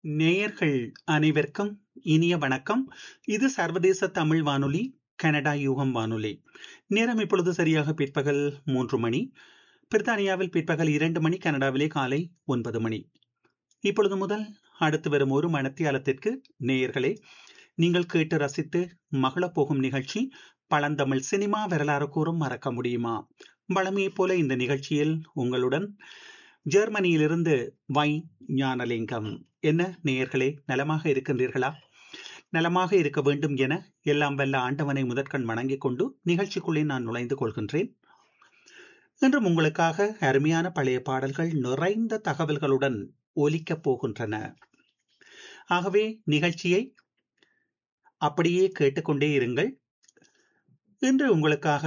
நேயர்கள் அனைவருக்கும் இனிய வணக்கம் இது சர்வதேச தமிழ் வானொலி கனடா யூகம் வானொலி நேரம் இப்பொழுது சரியாக பிற்பகல் மூன்று மணி பிரித்தானியாவில் பிற்பகல் இரண்டு மணி கனடாவிலே காலை ஒன்பது மணி இப்பொழுது முதல் அடுத்து வரும் ஒரு மணத்தியாலத்திற்கு நேயர்களே நீங்கள் கேட்டு ரசித்து மகளப் போகும் நிகழ்ச்சி பழந்தமிழ் சினிமா வரலாறு கூறும் மறக்க முடியுமா வளமையைப் போல இந்த நிகழ்ச்சியில் உங்களுடன் ஜெர்மனியிலிருந்து வை ஞானலிங்கம் என்ன நேயர்களே நலமாக இருக்கின்றீர்களா நலமாக இருக்க வேண்டும் என எல்லாம் வல்ல ஆண்டவனை முதற்கண் வணங்கிக் கொண்டு நிகழ்ச்சிக்குள்ளே நான் நுழைந்து கொள்கின்றேன் இன்றும் உங்களுக்காக அருமையான பழைய பாடல்கள் நிறைந்த தகவல்களுடன் ஒலிக்கப் போகின்றன ஆகவே நிகழ்ச்சியை அப்படியே கேட்டுக்கொண்டே இருங்கள் இன்று உங்களுக்காக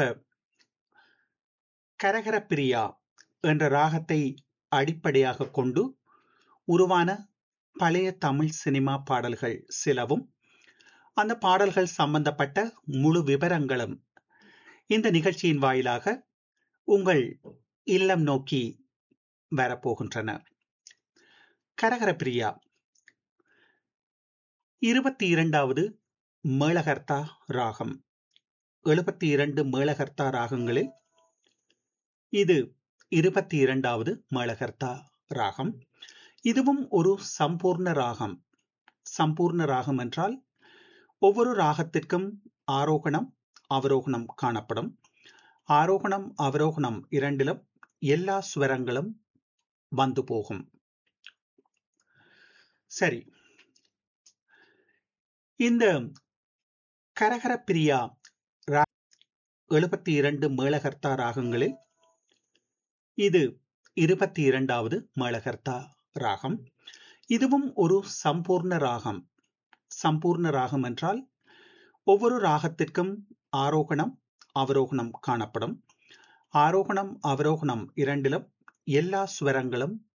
கரகர பிரியா என்ற ராகத்தை அடிப்படையாக கொண்டு உருவான பழைய தமிழ் சினிமா பாடல்கள் சிலவும் அந்த பாடல்கள் சம்பந்தப்பட்ட முழு விவரங்களும் இந்த நிகழ்ச்சியின் வாயிலாக உங்கள் இல்லம் நோக்கி வரப்போகின்றன கரகர பிரியா இருபத்தி இரண்டாவது மேளகர்த்தா ராகம் எழுபத்தி இரண்டு மேளகர்த்தா ராகங்களில் இது இருபத்தி இரண்டாவது மேளகர்த்தா ராகம் இதுவும் ஒரு சம்பூர்ண ராகம் சம்பூர்ண ராகம் என்றால் ஒவ்வொரு ராகத்திற்கும் ஆரோகணம் அவரோகணம் காணப்படும் ஆரோகணம் அவரோகணம் இரண்டிலும் எல்லா ஸ்வரங்களும் வந்து போகும் சரி இந்த கரகர பிரியா எழுபத்தி இரண்டு மேளகர்த்தா ராகங்களில் இது இருபத்தி இரண்டாவது மேளகர்த்தா ராகம் இதுவும் ஒரு சம்பூர்ண ராகம் சம்பூர்ண ராகம் என்றால் ஒவ்வொரு ராகத்திற்கும் ஆரோகணம் அவரோகணம் காணப்படும் ஆரோகணம் அவரோகணம் இரண்டிலும் எல்லா ஸ்வரங்களும்